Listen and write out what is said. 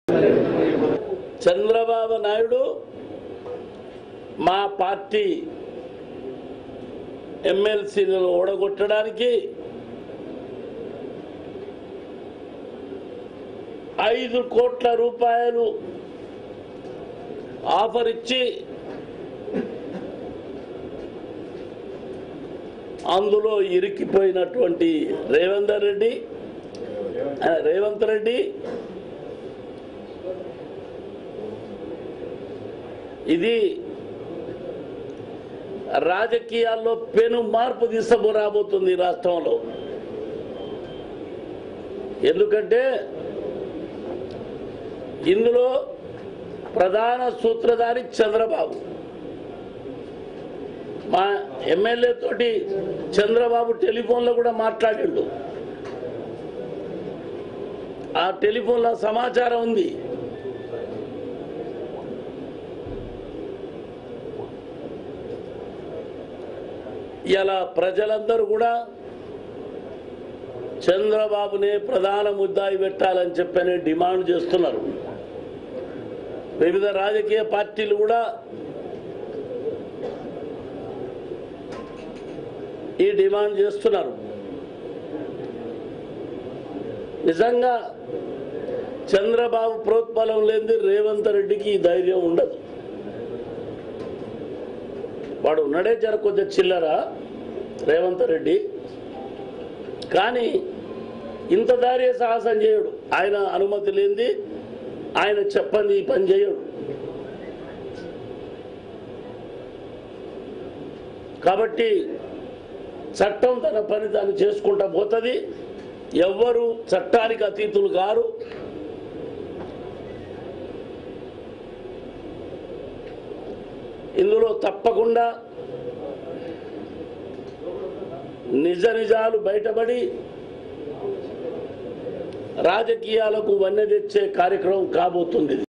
చంద్రబాబు నాయుడు మా పార్టీ ఎమ్మెల్సీలను ఓడగొట్టడానికి ఐదు కోట్ల రూపాయలు ఆఫర్ ఇచ్చి అందులో ఇరిక్కిపోయినటువంటి రేవంతర్ రెడ్డి ఆ, రేవంత్ రెడ్డి ఇది రాజకీయాల్లో పెను మార్పు తీసుకురాబోతుంది ఈ రాష్ట్రంలో ఎందుకంటే ఇందులో ప్రధాన సూత్రధారి చంద్రబాబు మా ఎమ్మెల్యే తోటి చంద్రబాబు టెలిఫోన్లో కూడా మాట్లాడిండు ఆ టెలిఫోన్లో సమాచారం ఉంది ఇలా ప్రజలందరూ కూడా చంద్రబాబునే ప్రధాన ముద్దాయి పెట్టాలని చెప్పని డిమాండ్ చేస్తున్నారు వివిధ రాజకీయ పార్టీలు కూడా ఈ డిమాండ్ చేస్తున్నారు నిజంగా చంద్రబాబు ప్రోత్బలం లేనిది రేవంత్ రెడ్డికి ఈ ధైర్యం ఉండదు వాడు ఉన్నాడే జర కొంచెం చిల్లర రేవంత్ రెడ్డి కానీ ఇంత ధైర్య సాహసం చేయడు ఆయన అనుమతి లేనిది ఆయన చెప్పని ఈ పని చేయడు కాబట్టి చట్టం తన పని తాను చేసుకుంటా పోతుంది ఎవ్వరు చట్టానికి అతీతులు గారు ఇందులో తప్పకుండా నిజ నిజాలు బయటపడి రాజకీయాలకు వన్నె తెచ్చే కార్యక్రమం కాబోతుంది ఇది.